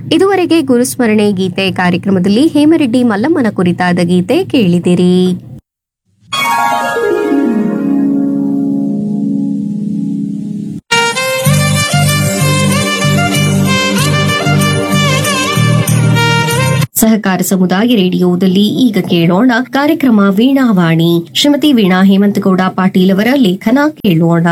ಇದುವರೆಗೆ ಗುರುಸ್ಮರಣೆ ಗೀತೆ ಕಾರ್ಯಕ್ರಮದಲ್ಲಿ ಹೇಮರೆಡ್ಡಿ ಮಲ್ಲಮ್ಮನ ಕುರಿತಾದ ಗೀತೆ ಕೇಳಿದಿರಿ ಸಹಕಾರ ಸಮುದಾಯ ರೇಡಿಯೋದಲ್ಲಿ ಈಗ ಕೇಳೋಣ ಕಾರ್ಯಕ್ರಮ ವೀಣಾವಾಣಿ ಶ್ರೀಮತಿ ವೀಣಾ ಹೇಮಂತಗೌಡ ಪಾಟೀಲ್ ಅವರ ಲೇಖನ ಕೇಳೋಣ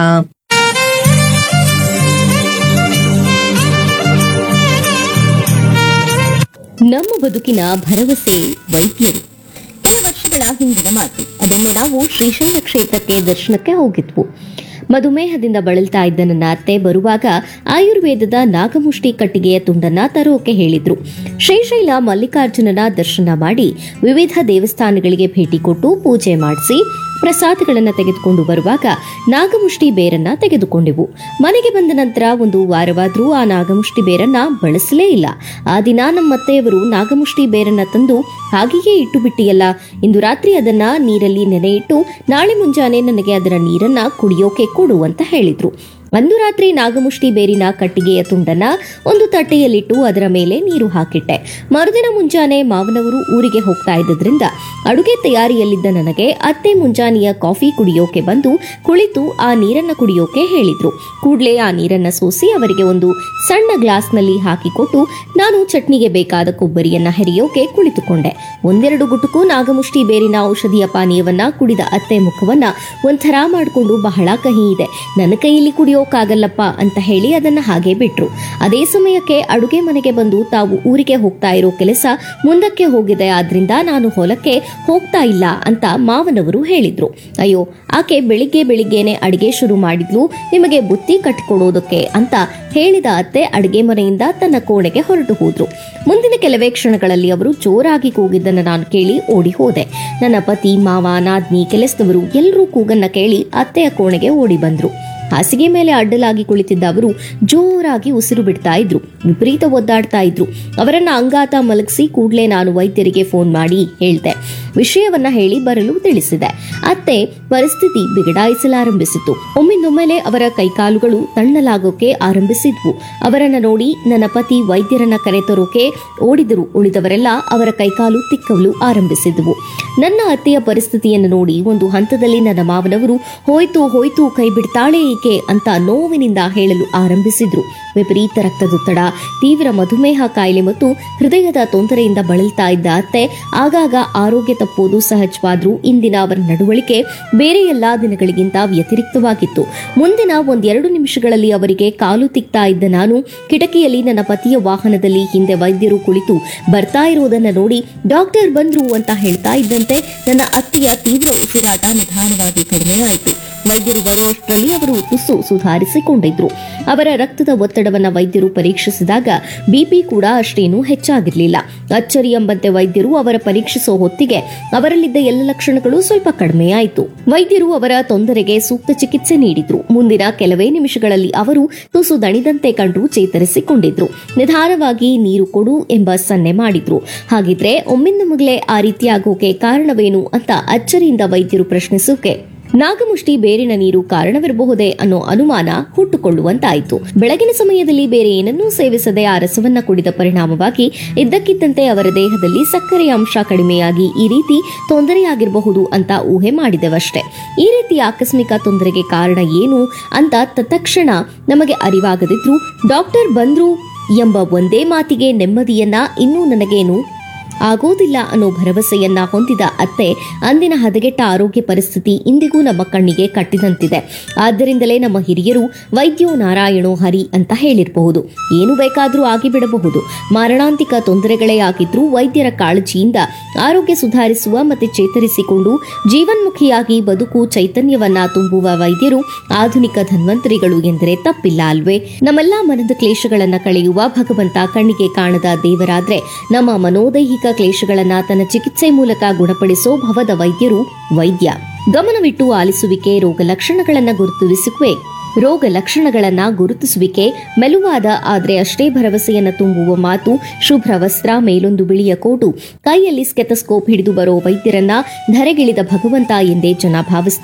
ನಮ್ಮ ಬದುಕಿನ ಭರವಸೆ ವೈದ್ಯರು ಕೆಲ ವರ್ಷಗಳ ಹಿಂದಿನ ಮಾತು ಅದೊಮ್ಮೆ ನಾವು ಶ್ರೀಶೈಲ ಕ್ಷೇತ್ರಕ್ಕೆ ದರ್ಶನಕ್ಕೆ ಹೋಗಿದ್ವು ಮಧುಮೇಹದಿಂದ ಬಳಲ್ತಾ ಇದ್ದ ನನ್ನ ಅತ್ತೆ ಬರುವಾಗ ಆಯುರ್ವೇದದ ನಾಗಮುಷ್ಟಿ ಕಟ್ಟಿಗೆಯ ತುಂಡನ್ನ ತರೋಕೆ ಹೇಳಿದ್ರು ಶ್ರೀಶೈಲ ಮಲ್ಲಿಕಾರ್ಜುನನ ದರ್ಶನ ಮಾಡಿ ವಿವಿಧ ದೇವಸ್ಥಾನಗಳಿಗೆ ಭೇಟಿ ಕೊಟ್ಟು ಪೂಜೆ ಮಾಡಿಸಿ ಪ್ರಸಾದಗಳನ್ನು ತೆಗೆದುಕೊಂಡು ಬರುವಾಗ ನಾಗಮುಷ್ಟಿ ಬೇರನ್ನ ತೆಗೆದುಕೊಂಡೆವು ಮನೆಗೆ ಬಂದ ನಂತರ ಒಂದು ವಾರವಾದ್ರೂ ಆ ನಾಗಮುಷ್ಟಿ ಬೇರನ್ನ ಬಳಸಲೇ ಇಲ್ಲ ಆ ದಿನ ನಮ್ಮತ್ತೆಯವರು ನಾಗಮುಷ್ಟಿ ಬೇರನ್ನ ತಂದು ಹಾಗೆಯೇ ಇಟ್ಟು ಬಿಟ್ಟಿಯಲ್ಲ ಇಂದು ರಾತ್ರಿ ಅದನ್ನ ನೀರಲ್ಲಿ ನೆನೆ ಇಟ್ಟು ನಾಳೆ ಮುಂಜಾನೆ ನನಗೆ ಅದರ ನೀರನ್ನ ಕುಡಿಯೋಕೆ ಕೊಡು ಅಂತ ಹೇಳಿದ್ರು ಒಂದು ರಾತ್ರಿ ನಾಗಮುಷ್ಟಿ ಬೇರಿನ ಕಟ್ಟಿಗೆಯ ತುಂಡನ್ನ ಒಂದು ತಟ್ಟೆಯಲ್ಲಿಟ್ಟು ಅದರ ಮೇಲೆ ನೀರು ಹಾಕಿಟ್ಟೆ ಮರುದಿನ ಮುಂಜಾನೆ ಮಾವನವರು ಊರಿಗೆ ಹೋಗ್ತಾ ಇದ್ದರಿಂದ ಅಡುಗೆ ತಯಾರಿಯಲ್ಲಿದ್ದ ನನಗೆ ಅತ್ತೆ ಮುಂಜಾನೆಯ ಕಾಫಿ ಕುಡಿಯೋಕೆ ಬಂದು ಕುಳಿತು ಆ ನೀರನ್ನ ಕುಡಿಯೋಕೆ ಹೇಳಿದ್ರು ಕೂಡಲೇ ಆ ನೀರನ್ನ ಸೋಸಿ ಅವರಿಗೆ ಒಂದು ಸಣ್ಣ ಗ್ಲಾಸ್ನಲ್ಲಿ ಹಾಕಿಕೊಟ್ಟು ನಾನು ಚಟ್ನಿಗೆ ಬೇಕಾದ ಕೊಬ್ಬರಿಯನ್ನ ಹೆರಿಯೋಕೆ ಕುಳಿತುಕೊಂಡೆ ಒಂದೆರಡು ಗುಟುಕು ನಾಗಮುಷ್ಟಿ ಬೇರಿನ ಔಷಧಿಯ ಪಾನೀಯವನ್ನ ಕುಡಿದ ಅತ್ತೆ ಮುಖವನ್ನ ಒಂಥರ ಮಾಡಿಕೊಂಡು ಬಹಳ ಕಹಿ ಇದೆ ನನ್ನ ಕೈಯಲ್ಲಿ ಕುಡಿಯೋಕ್ಕಾಗಲ್ಲಪ್ಪ ಅಂತ ಹೇಳಿ ಅದನ್ನ ಹಾಗೆ ಬಿಟ್ರು ಅದೇ ಸಮಯಕ್ಕೆ ಅಡುಗೆ ಮನೆಗೆ ಬಂದು ತಾವು ಊರಿಗೆ ಹೋಗ್ತಾ ಇರೋ ಕೆಲಸ ಮುಂದಕ್ಕೆ ಹೋಗಿದೆ ಆದ್ರಿಂದ ನಾನು ಹೊಲಕ್ಕೆ ಹೋಗ್ತಾ ಇಲ್ಲ ಅಂತ ಮಾವನವರು ಹೇಳಿದ್ರು ಅಯ್ಯೋ ಆಕೆ ಬೆಳಿಗ್ಗೆ ಬೆಳಿಗ್ಗೆನೆ ಅಡಿಗೆ ಶುರು ಮಾಡಿದ್ಲು ನಿಮಗೆ ಬುತ್ತಿ ಕಟ್ಟಿಕೊಡೋದಕ್ಕೆ ಅಂತ ಹೇಳಿದ ಅತ್ತೆ ಅಡಿಗೆ ಮನೆಯಿಂದ ತನ್ನ ಕೋಣೆಗೆ ಹೊರಟು ಹೋದ್ರು ಮುಂದಿನ ಕೆಲವೇ ಕ್ಷಣಗಳಲ್ಲಿ ಅವರು ಜೋರಾಗಿ ಕೂಗಿದ್ದನ್ನು ನಾನು ಕೇಳಿ ಓಡಿ ಹೋದೆ ನನ್ನ ಪತಿ ಮಾವ ನಾದ್ನಿ ಕೆಲಸದವರು ಎಲ್ಲರೂ ಕೂಗನ್ನ ಕೇಳಿ ಅತ್ತೆಯ ಕೋಣೆಗೆ ಓಡಿ ಬಂದ್ರು ಹಾಸಿಗೆ ಮೇಲೆ ಅಡ್ಡಲಾಗಿ ಕುಳಿತಿದ್ದ ಅವರು ಜೋರಾಗಿ ಉಸಿರು ಬಿಡ್ತಾ ಇದ್ರು ವಿಪರೀತ ಒದ್ದಾಡ್ತಾ ಇದ್ರು ಅವರನ್ನ ಅಂಗಾತ ಮಲಗಿಸಿ ಕೂಡಲೇ ನಾನು ವೈದ್ಯರಿಗೆ ಫೋನ್ ಮಾಡಿ ಹೇಳ್ದೆ ವಿಷಯವನ್ನ ಹೇಳಿ ಬರಲು ತಿಳಿಸಿದೆ ಅತ್ತೆ ಪರಿಸ್ಥಿತಿ ಬಿಗಡಾಯಿಸಲಾರಂಭಿಸಿತು ಒಮ್ಮಿಂದೊಮ್ಮೆಲೆ ಅವರ ಕೈಕಾಲುಗಳು ತಣ್ಣಲಾಗೋಕೆ ಆರಂಭಿಸಿದ್ವು ಅವರನ್ನ ನೋಡಿ ನನ್ನ ಪತಿ ವೈದ್ಯರನ್ನ ಕರೆತರೋಕೆ ಓಡಿದರು ಉಳಿದವರೆಲ್ಲ ಅವರ ಕೈಕಾಲು ತಿಕ್ಕಲು ಆರಂಭಿಸಿದ್ವು ನನ್ನ ಅತ್ತೆಯ ಪರಿಸ್ಥಿತಿಯನ್ನು ನೋಡಿ ಒಂದು ಹಂತದಲ್ಲಿ ನನ್ನ ಮಾವನವರು ಹೋಯ್ತು ಹೋಯ್ತು ಕೈ ಬಿಡ್ತಾಳೆ ಏಕೆ ಅಂತ ನೋವಿನಿಂದ ಹೇಳಲು ಆರಂಭಿಸಿದ್ರು ವಿಪರೀತ ರಕ್ತದೊತ್ತಡ ತೀವ್ರ ಮಧುಮೇಹ ಕಾಯಿಲೆ ಮತ್ತು ಹೃದಯದ ತೊಂದರೆಯಿಂದ ಬಳಲ್ತಾ ಇದ್ದ ಅತ್ತೆ ಆಗಾಗ ಆರೋಗ್ಯ ತಪ್ಪೋದು ಸಹಜವಾದ್ರೂ ಇಂದಿನ ಅವರ ನಡವಳಿಕೆ ಬೇರೆ ಎಲ್ಲಾ ದಿನಗಳಿಗಿಂತ ವ್ಯತಿರಿಕ್ತವಾಗಿತ್ತು ಮುಂದಿನ ಒಂದೆರಡು ನಿಮಿಷಗಳಲ್ಲಿ ಅವರಿಗೆ ಕಾಲು ತಿಕ್ತಾ ಇದ್ದ ನಾನು ಕಿಟಕಿಯಲ್ಲಿ ನನ್ನ ಪತಿಯ ವಾಹನದಲ್ಲಿ ಹಿಂದೆ ವೈದ್ಯರು ಕುಳಿತು ಬರ್ತಾ ಇರುವುದನ್ನ ನೋಡಿ ಡಾಕ್ಟರ್ ಬಂದ್ರು ಅಂತ ಹೇಳ್ತಾ ಇದ್ದಂತೆ ನನ್ನ ಅತ್ತೆಯ ತೀವ್ರ ಉಸಿರಾಟ ನಿಧಾನವಾಗಿ ಕಡಿಮೆ ಆಯಿತು ವೈದ್ಯರು ಬರುವಷ್ಟರಲ್ಲಿ ಅವರು ತುಸು ಸುಧಾರಿಸಿಕೊಂಡಿದ್ರು ಅವರ ರಕ್ತದ ಒತ್ತಡವನ್ನ ವೈದ್ಯರು ಪರೀಕ್ಷಿಸಿದಾಗ ಬಿಪಿ ಕೂಡ ಅಷ್ಟೇನೂ ಹೆಚ್ಚಾಗಿರಲಿಲ್ಲ ಅಚ್ಚರಿ ಎಂಬಂತೆ ವೈದ್ಯರು ಅವರ ಪರೀಕ್ಷಿಸೋ ಹೊತ್ತಿಗೆ ಅವರಲ್ಲಿದ್ದ ಎಲ್ಲ ಲಕ್ಷಣಗಳು ಸ್ವಲ್ಪ ಕಡಿಮೆಯಾಯಿತು ವೈದ್ಯರು ಅವರ ತೊಂದರೆಗೆ ಸೂಕ್ತ ಚಿಕಿತ್ಸೆ ನೀಡಿದ್ರು ಮುಂದಿನ ಕೆಲವೇ ನಿಮಿಷಗಳಲ್ಲಿ ಅವರು ತುಸು ದಣಿದಂತೆ ಕಂಡು ಚೇತರಿಸಿಕೊಂಡಿದ್ರು ನಿಧಾನವಾಗಿ ನೀರು ಕೊಡು ಎಂಬ ಸನ್ನೆ ಮಾಡಿದ್ರು ಹಾಗಿದ್ರೆ ಒಮ್ಮಿಂದೊಮ್ಮಗಲೇ ಆ ರೀತಿಯಾಗೋಕೆ ಕಾರಣವೇನು ಅಂತ ಅಚ್ಚರಿಯಿಂದ ವೈದ್ಯರು ಪ್ರಶ್ನಿಸೋಕೆ ನಾಗಮುಷ್ಟಿ ಬೇರಿನ ನೀರು ಕಾರಣವಿರಬಹುದೇ ಅನ್ನೋ ಅನುಮಾನ ಹುಟ್ಟುಕೊಳ್ಳುವಂತಾಯಿತು ಬೆಳಗಿನ ಸಮಯದಲ್ಲಿ ಬೇರೆ ಏನನ್ನೂ ಸೇವಿಸದೆ ಆ ರಸವನ್ನ ಕುಡಿದ ಪರಿಣಾಮವಾಗಿ ಇದ್ದಕ್ಕಿದ್ದಂತೆ ಅವರ ದೇಹದಲ್ಲಿ ಸಕ್ಕರೆಯ ಅಂಶ ಕಡಿಮೆಯಾಗಿ ಈ ರೀತಿ ತೊಂದರೆಯಾಗಿರಬಹುದು ಅಂತ ಊಹೆ ಮಾಡಿದೆವಷ್ಟೇ ಈ ರೀತಿ ಆಕಸ್ಮಿಕ ತೊಂದರೆಗೆ ಕಾರಣ ಏನು ಅಂತ ತತ್ಕ್ಷಣ ನಮಗೆ ಅರಿವಾಗದಿದ್ರು ಡಾಕ್ಟರ್ ಬಂದ್ರು ಎಂಬ ಒಂದೇ ಮಾತಿಗೆ ನೆಮ್ಮದಿಯನ್ನ ಇನ್ನೂ ನನಗೇನು ಆಗೋದಿಲ್ಲ ಅನ್ನೋ ಭರವಸೆಯನ್ನ ಹೊಂದಿದ ಅತ್ತೆ ಅಂದಿನ ಹದಗೆಟ್ಟ ಆರೋಗ್ಯ ಪರಿಸ್ಥಿತಿ ಇಂದಿಗೂ ನಮ್ಮ ಕಣ್ಣಿಗೆ ಕಟ್ಟಿದಂತಿದೆ ಆದ್ದರಿಂದಲೇ ನಮ್ಮ ಹಿರಿಯರು ವೈದ್ಯೋ ನಾರಾಯಣೋ ಹರಿ ಅಂತ ಹೇಳಿರಬಹುದು ಏನು ಬೇಕಾದರೂ ಆಗಿಬಿಡಬಹುದು ಮಾರಣಾಂತಿಕ ತೊಂದರೆಗಳೇ ಆಗಿದ್ರೂ ವೈದ್ಯರ ಕಾಳಜಿಯಿಂದ ಆರೋಗ್ಯ ಸುಧಾರಿಸುವ ಮತ್ತೆ ಚೇತರಿಸಿಕೊಂಡು ಜೀವನ್ಮುಖಿಯಾಗಿ ಬದುಕು ಚೈತನ್ಯವನ್ನ ತುಂಬುವ ವೈದ್ಯರು ಆಧುನಿಕ ಧನ್ವಂತರಿಗಳು ಎಂದರೆ ತಪ್ಪಿಲ್ಲ ಅಲ್ವೇ ನಮ್ಮೆಲ್ಲಾ ಮನದ ಕ್ಲೇಶಗಳನ್ನ ಕಳೆಯುವ ಭಗವಂತ ಕಣ್ಣಿಗೆ ಕಾಣದ ದೇವರಾದ್ರೆ ನಮ್ಮ ಮನೋದೈಹಿಕ ಕ್ಲೇಶಗಳನ್ನ ತನ್ನ ಚಿಕಿತ್ಸೆ ಮೂಲಕ ಗುಣಪಡಿಸೋ ಭವದ ವೈದ್ಯರು ವೈದ್ಯ ಗಮನವಿಟ್ಟು ಆಲಿಸುವಿಕೆ ರೋಗ ಲಕ್ಷಣಗಳನ್ನ ಗುರುತಿಸುವಿಕೆ ರೋಗ ಲಕ್ಷಣಗಳನ್ನ ಗುರುತಿಸುವಿಕೆ ಮೆಲುವಾದ ಆದರೆ ಅಷ್ಟೇ ಭರವಸೆಯನ್ನ ತುಂಬುವ ಮಾತು ಶುಭ್ರ ವಸ್ತ್ರ ಮೇಲೊಂದು ಬಿಳಿಯ ಕೋಟು ಕೈಯಲ್ಲಿ ಸ್ಕೆತಸ್ಕೋಪ್ ಹಿಡಿದು ಬರೋ ವೈದ್ಯರನ್ನ ಧರೆಗಿಳಿದ ಭಗವಂತ ಎಂದೇ ಜನ ಭಾವಿಸ್ತಾರೆ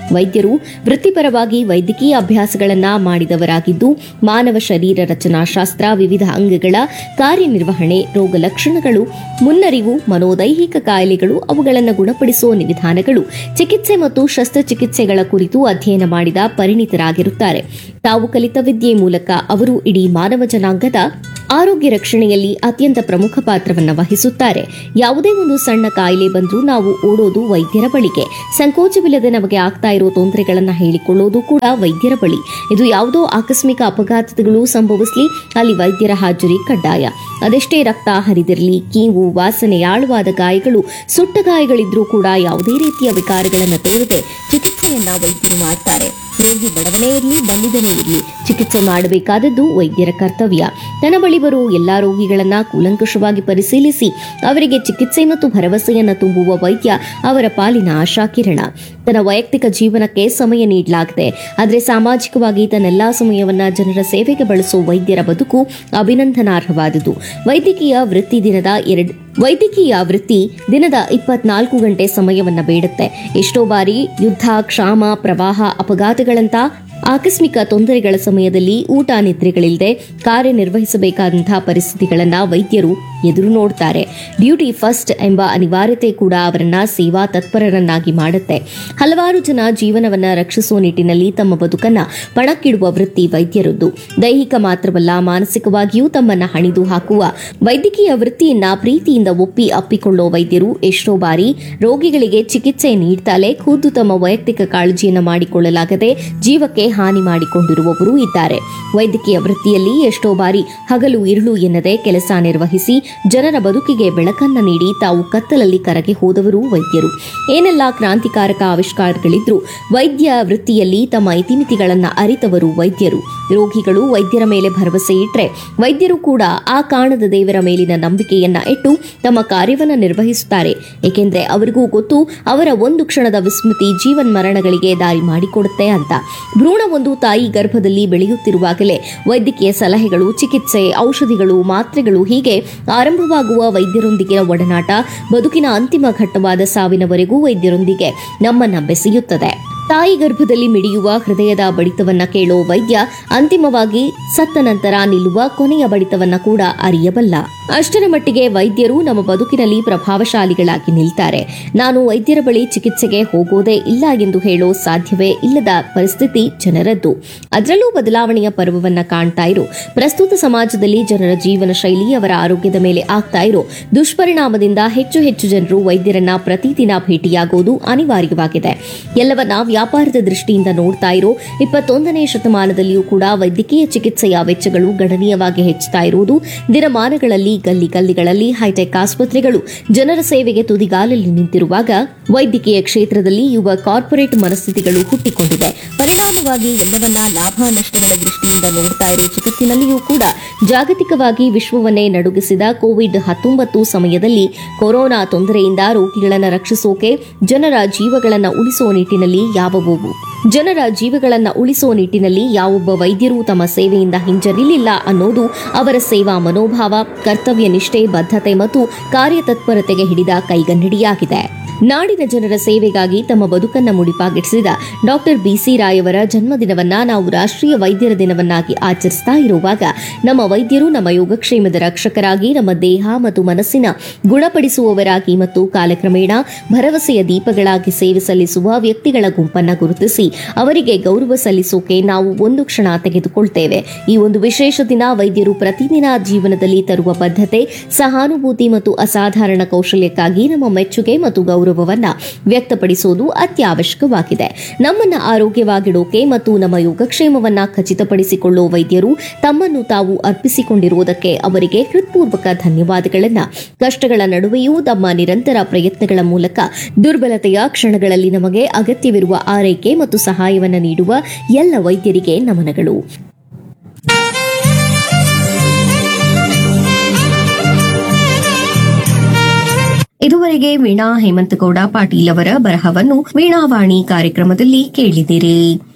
ವೈದ್ಯರು ವೃತ್ತಿಪರವಾಗಿ ವೈದ್ಯಕೀಯ ಅಭ್ಯಾಸಗಳನ್ನ ಮಾಡಿದವರಾಗಿದ್ದು ಮಾನವ ಶರೀರ ರಚನಾಶಾಸ್ತ್ರ ವಿವಿಧ ಅಂಗಗಳ ಕಾರ್ಯನಿರ್ವಹಣೆ ರೋಗ ಲಕ್ಷಣಗಳು ಮುನ್ನರಿವು ಮನೋದೈಹಿಕ ಕಾಯಿಲೆಗಳು ಅವುಗಳನ್ನು ಗುಣಪಡಿಸುವ ವಿಧಾನಗಳು ಚಿಕಿತ್ಸೆ ಮತ್ತು ಶಸ್ತ್ರಚಿಕಿತ್ಸೆಗಳ ಕುರಿತು ಅಧ್ಯಯನ ಮಾಡಿದ ಪರಿಣಿತರಾಗಿರುತ್ತಾರೆ ತಾವು ಕಲಿತ ವಿದ್ಯೆ ಮೂಲಕ ಅವರು ಇಡೀ ಮಾನವ ಜನಾಂಗದ ಆರೋಗ್ಯ ರಕ್ಷಣೆಯಲ್ಲಿ ಅತ್ಯಂತ ಪ್ರಮುಖ ಪಾತ್ರವನ್ನು ವಹಿಸುತ್ತಾರೆ ಯಾವುದೇ ಒಂದು ಸಣ್ಣ ಕಾಯಿಲೆ ಬಂದರೂ ನಾವು ಓಡೋದು ವೈದ್ಯರ ಬಳಿಗೆ ಸಂಕೋಚವಿಲ್ಲದೆ ನಮಗೆ ಆಗ್ತಾ ಇರೋ ತೊಂದರೆಗಳನ್ನ ಹೇಳಿಕೊಳ್ಳೋದು ಕೂಡ ವೈದ್ಯರ ಬಳಿ ಇದು ಯಾವುದೋ ಆಕಸ್ಮಿಕ ಅಪಘಾತಗಳು ಸಂಭವಿಸಲಿ ಅಲ್ಲಿ ವೈದ್ಯರ ಹಾಜರಿ ಕಡ್ಡಾಯ ಅದೆಷ್ಟೇ ರಕ್ತ ಹರಿದಿರಲಿ ಕೀವು ವಾಸನೆ ಆಳವಾದ ಗಾಯಗಳು ಸುಟ್ಟ ಗಾಯಗಳಿದ್ರೂ ಕೂಡ ಯಾವುದೇ ರೀತಿಯ ವಿಕಾರಗಳನ್ನು ತೋರದೆ ಚಿಕಿತ್ಸೆಯನ್ನ ವೈದ್ಯರು ಮಾಡ್ತಾರೆ ರೋಗಿ ಬಡವನೇ ಇರಲಿ ಬಂದಿದನೇ ಇರಲಿ ಚಿಕಿತ್ಸೆ ಮಾಡಬೇಕಾದದ್ದು ವೈದ್ಯರ ಕರ್ತವ್ಯ ತನ್ನ ಬಳಿ ಬರುವ ಎಲ್ಲಾ ರೋಗಿಗಳನ್ನ ಕೂಲಂಕಷವಾಗಿ ಪರಿಶೀಲಿಸಿ ಅವರಿಗೆ ಚಿಕಿತ್ಸೆ ಮತ್ತು ಭರವಸೆಯನ್ನ ತುಂಬುವ ವೈದ್ಯ ಅವರ ಪಾಲಿನ ಆಶಾಕಿರಣ ತನ್ನ ವೈಯಕ್ತಿಕ ಜೀವನಕ್ಕೆ ಸಮಯ ನೀಡಲಾಗಿದೆ ಆದರೆ ಸಾಮಾಜಿಕವಾಗಿ ತನ್ನೆಲ್ಲಾ ಸಮಯವನ್ನ ಜನರ ಸೇವೆಗೆ ಬಳಸುವ ವೈದ್ಯರ ಬದುಕು ಅಭಿನಂದನಾರ್ಹವಾದುದು ವೈದ್ಯಕೀಯ ವೃತ್ತಿ ದಿನದ ಎರಡು ವೈದ್ಯಕೀಯ ವೃತ್ತಿ ದಿನದ ಇಪ್ಪತ್ನಾಲ್ಕು ಗಂಟೆ ಸಮಯವನ್ನ ಬೇಡುತ್ತೆ ಎಷ್ಟೋ ಬಾರಿ ಯುದ್ಧ ಕ್ಷಾಮ ಪ್ರವಾಹ ಅಪಘಾತಗಳಂತ ಆಕಸ್ಮಿಕ ತೊಂದರೆಗಳ ಸಮಯದಲ್ಲಿ ಊಟ ನಿದ್ರೆಗಳಿಲ್ಲದೆ ಕಾರ್ಯನಿರ್ವಹಿಸಬೇಕಾದಂತಹ ಪರಿಸ್ಥಿತಿಗಳನ್ನ ವೈದ್ಯರು ಎದುರು ನೋಡ್ತಾರೆ ಡ್ಯೂಟಿ ಫಸ್ಟ್ ಎಂಬ ಅನಿವಾರ್ಯತೆ ಕೂಡ ಅವರನ್ನ ಸೇವಾ ತತ್ಪರರನ್ನಾಗಿ ಮಾಡುತ್ತೆ ಹಲವಾರು ಜನ ಜೀವನವನ್ನ ರಕ್ಷಿಸುವ ನಿಟ್ಟಿನಲ್ಲಿ ತಮ್ಮ ಬದುಕನ್ನ ಪಣಕ್ಕಿಡುವ ವೃತ್ತಿ ವೈದ್ಯರದ್ದು ದೈಹಿಕ ಮಾತ್ರವಲ್ಲ ಮಾನಸಿಕವಾಗಿಯೂ ತಮ್ಮನ್ನ ಹಣಿದು ಹಾಕುವ ವೈದ್ಯಕೀಯ ವೃತ್ತಿಯನ್ನ ಪ್ರೀತಿಯಿಂದ ಒಪ್ಪಿ ಅಪ್ಪಿಕೊಳ್ಳೋ ವೈದ್ಯರು ಎಷ್ಟೋ ಬಾರಿ ರೋಗಿಗಳಿಗೆ ಚಿಕಿತ್ಸೆ ನೀಡ್ತಾಲೆ ಖುದ್ದು ತಮ್ಮ ವೈಯಕ್ತಿಕ ಕಾಳಜಿಯನ್ನ ಮಾಡಿಕೊಳ್ಳಲಾಗದೆ ಜೀವಕ್ಕೆ ಹಾನಿ ಮಾಡಿಕೊಂಡಿರುವವರು ಇದ್ದಾರೆ ವೈದ್ಯಕೀಯ ವೃತ್ತಿಯಲ್ಲಿ ಎಷ್ಟೋ ಬಾರಿ ಹಗಲು ಇರುಳು ಎನ್ನದೆ ಕೆಲಸ ನಿರ್ವಹಿಸಿ ಜನರ ಬದುಕಿಗೆ ಬೆಳಕನ್ನ ನೀಡಿ ತಾವು ಕತ್ತಲಲ್ಲಿ ಕರಗಿ ಹೋದವರು ವೈದ್ಯರು ಏನೆಲ್ಲ ಕ್ರಾಂತಿಕಾರಕ ಆವಿಷ್ಕಾರಗಳಿದ್ರೂ ವೈದ್ಯ ವೃತ್ತಿಯಲ್ಲಿ ತಮ್ಮ ಇತಿಮಿತಿಗಳನ್ನ ಅರಿತವರು ವೈದ್ಯರು ರೋಗಿಗಳು ವೈದ್ಯರ ಮೇಲೆ ಭರವಸೆ ಇಟ್ರೆ ವೈದ್ಯರು ಕೂಡ ಆ ಕಾಣದ ದೇವರ ಮೇಲಿನ ನಂಬಿಕೆಯನ್ನ ಇಟ್ಟು ತಮ್ಮ ಕಾರ್ಯವನ್ನ ನಿರ್ವಹಿಸುತ್ತಾರೆ ಏಕೆಂದ್ರೆ ಅವರಿಗೂ ಗೊತ್ತು ಅವರ ಒಂದು ಕ್ಷಣದ ವಿಸ್ಮೃತಿ ಜೀವನ್ ಮರಣಗಳಿಗೆ ದಾರಿ ಮಾಡಿಕೊಡುತ್ತೆ ಅಂತ ಭ್ರೂಣ ಒಂದು ತಾಯಿ ಗರ್ಭದಲ್ಲಿ ಬೆಳೆಯುತ್ತಿರುವಾಗಲೇ ವೈದ್ಯಕೀಯ ಸಲಹೆಗಳು ಚಿಕಿತ್ಸೆ ಔಷಧಿಗಳು ಮಾತ್ರೆಗಳು ಹೀಗೆ ಆರಂಭವಾಗುವ ವೈದ್ಯರೊಂದಿಗಿನ ಒಡನಾಟ ಬದುಕಿನ ಅಂತಿಮ ಘಟ್ಟವಾದ ಸಾವಿನವರೆಗೂ ವೈದ್ಯರೊಂದಿಗೆ ನಮ್ಮನ್ನ ಬೆಸೆಯುತ್ತದೆ ತಾಯಿ ಗರ್ಭದಲ್ಲಿ ಮಿಡಿಯುವ ಹೃದಯದ ಬಡಿತವನ್ನ ಕೇಳೋ ವೈದ್ಯ ಅಂತಿಮವಾಗಿ ಸತ್ತ ನಂತರ ನಿಲ್ಲುವ ಕೊನೆಯ ಬಡಿತವನ್ನ ಕೂಡ ಅರಿಯಬಲ್ಲ ಅಷ್ಟರ ಮಟ್ಟಿಗೆ ವೈದ್ಯರು ನಮ್ಮ ಬದುಕಿನಲ್ಲಿ ಪ್ರಭಾವಶಾಲಿಗಳಾಗಿ ನಿಲ್ತಾರೆ ನಾನು ವೈದ್ಯರ ಬಳಿ ಚಿಕಿತ್ಸೆಗೆ ಹೋಗೋದೇ ಇಲ್ಲ ಎಂದು ಹೇಳೋ ಸಾಧ್ಯವೇ ಇಲ್ಲದ ಪರಿಸ್ಥಿತಿ ಜನರದ್ದು ಅದರಲ್ಲೂ ಬದಲಾವಣೆಯ ಪರ್ವವನ್ನ ಕಾಣ್ತಾ ಇರೋ ಪ್ರಸ್ತುತ ಸಮಾಜದಲ್ಲಿ ಜನರ ಜೀವನ ಶೈಲಿ ಅವರ ಆರೋಗ್ಯದ ಮೇಲೆ ಆಗ್ತಾ ಇರೋ ದುಷ್ಪರಿಣಾಮದಿಂದ ಹೆಚ್ಚು ಹೆಚ್ಚು ಜನರು ವೈದ್ಯರನ್ನ ಪ್ರತಿದಿನ ಭೇಟಿಯಾಗೋದು ಅನಿವಾರ್ಯವಾಗಿದೆ ಎಲ್ಲವನ್ನ ವ್ಯಾಪಾರದ ದೃಷ್ಟಿಯಿಂದ ನೋಡ್ತಾ ಇರೋ ಇಪ್ಪತ್ತೊಂದನೇ ಶತಮಾನದಲ್ಲಿಯೂ ಕೂಡ ವೈದ್ಯಕೀಯ ಚಿಕಿತ್ಸೆಯ ವೆಚ್ಚಗಳು ಗಣನೀಯವಾಗಿ ಹೆಚ್ಚುತ್ತಾ ಇರುವುದು ದಿನಮಾನಗಳಲ್ಲಿ ಗಲ್ಲಿ ಗಲ್ಲಿಗಳಲ್ಲಿ ಹೈಟೆಕ್ ಆಸ್ಪತ್ರೆಗಳು ಜನರ ಸೇವೆಗೆ ತುದಿಗಾಲಲ್ಲಿ ನಿಂತಿರುವಾಗ ವೈದ್ಯಕೀಯ ಕ್ಷೇತ್ರದಲ್ಲಿ ಯುವ ಕಾರ್ಪೊರೇಟ್ ಮನಸ್ಥಿತಿಗಳು ಹುಟ್ಟಿಕೊಂಡಿದೆ ಪರಿಣಾಮವಾಗಿ ಎಲ್ಲವನ್ನ ಲಾಭ ನಷ್ಟಗಳ ದೃಷ್ಟಿಯಿಂದ ನೋಡ್ತಾ ಇರೋ ಜಗತ್ತಿನಲ್ಲಿಯೂ ಕೂಡ ಜಾಗತಿಕವಾಗಿ ವಿಶ್ವವನ್ನೇ ನಡುಗಿಸಿದ ಕೋವಿಡ್ ಹತ್ತೊಂಬತ್ತು ಸಮಯದಲ್ಲಿ ಕೊರೋನಾ ತೊಂದರೆಯಿಂದ ರೋಗಿಗಳನ್ನು ರಕ್ಷಿಸೋಕೆ ಜನರ ಜೀವಗಳನ್ನು ಉಳಿಸುವ ನಿಟ್ಟಿನಲ್ಲಿ ಯಾವವು ಜನರ ಜೀವಗಳನ್ನು ಉಳಿಸುವ ನಿಟ್ಟಿನಲ್ಲಿ ಯಾವೊಬ್ಬ ವೈದ್ಯರು ತಮ್ಮ ಸೇವೆಯಿಂದ ಹಿಂಜರಿಲಿಲ್ಲ ಅನ್ನೋದು ಅವರ ಸೇವಾ ಮನೋಭಾವ ಕರ್ತವ್ಯ ನಿಷ್ಠೆ ಬದ್ಧತೆ ಮತ್ತು ಕಾರ್ಯತತ್ಪರತೆಗೆ ಹಿಡಿದ ಕೈಗನ್ನಡಿಯಾಗಿದೆ ನಾಡಿನ ಜನರ ಸೇವೆಗಾಗಿ ತಮ್ಮ ಬದುಕನ್ನ ಮುಡಿಪಾಗಿಡಿಸಿದ ಡಾಕ್ಟರ್ ಬಿಸಿ ರಾಯವರ ಜನ್ಮದಿನವನ್ನ ನಾವು ರಾಷ್ಟ್ರೀಯ ವೈದ್ಯರ ದಿನವನ್ನಾಗಿ ಆಚರಿಸ್ತಾ ಇರುವಾಗ ನಮ್ಮ ವೈದ್ಯರು ನಮ್ಮ ಯೋಗಕ್ಷೇಮದ ರಕ್ಷಕರಾಗಿ ನಮ್ಮ ದೇಹ ಮತ್ತು ಮನಸ್ಸಿನ ಗುಣಪಡಿಸುವವರಾಗಿ ಮತ್ತು ಕಾಲಕ್ರಮೇಣ ಭರವಸೆಯ ದೀಪಗಳಾಗಿ ಸೇವೆ ಸಲ್ಲಿಸುವ ವ್ಯಕ್ತಿಗಳ ಗುಂಪನ್ನ ಗುರುತಿಸಿ ಅವರಿಗೆ ಗೌರವ ಸಲ್ಲಿಸೋಕೆ ನಾವು ಒಂದು ಕ್ಷಣ ತೆಗೆದುಕೊಳ್ತೇವೆ ಈ ಒಂದು ವಿಶೇಷ ದಿನ ವೈದ್ಯರು ಪ್ರತಿದಿನ ಜೀವನದಲ್ಲಿ ತರುವ ಬದ್ಧತೆ ಸಹಾನುಭೂತಿ ಮತ್ತು ಅಸಾಧಾರಣ ಕೌಶಲ್ಯಕ್ಕಾಗಿ ನಮ್ಮ ಮೆಚ್ಚುಗೆ ಮತ್ತು ಗೌರವವನ್ನ ವ್ಯಕ್ತಪಡಿಸುವುದು ಅತ್ಯವಶ್ಯಕವಾಗಿದೆ ನಮ್ಮನ್ನ ಆರೋಗ್ಯವಾಗಿಡೋಕೆ ಮತ್ತು ನಮ್ಮ ಯೋಗಕ್ಷೇಮವನ್ನ ಖಚಿತಪಡಿಸಿಕೊಳ್ಳುವ ವೈದ್ಯರು ತಮ್ಮನ್ನು ತಾವು ಅರ್ಪಿಸಿಕೊಂಡಿರುವುದಕ್ಕೆ ಅವರಿಗೆ ಹೃತ್ಪೂರ್ವಕ ಧನ್ಯವಾದಗಳನ್ನ ಕಷ್ಟಗಳ ನಡುವೆಯೂ ತಮ್ಮ ನಿರಂತರ ಪ್ರಯತ್ನಗಳ ಮೂಲಕ ದುರ್ಬಲತೆಯ ಕ್ಷಣಗಳಲ್ಲಿ ನಮಗೆ ಅಗತ್ಯವಿರುವ ಆರೈಕೆ ಮತ್ತು ಸಹಾಯವನ್ನ ನೀಡುವ ಎಲ್ಲ ವೈದ್ಯರಿಗೆ ನಮನಗಳು ಇದುವರೆಗೆ ವೀಣಾ ಹೇಮಂತಗೌಡ ಪಾಟೀಲ್ ಅವರ ಬರಹವನ್ನು ವೀಣಾವಾಣಿ ಕಾರ್ಯಕ್ರಮದಲ್ಲಿ ಕೇಳಿದಿರಿ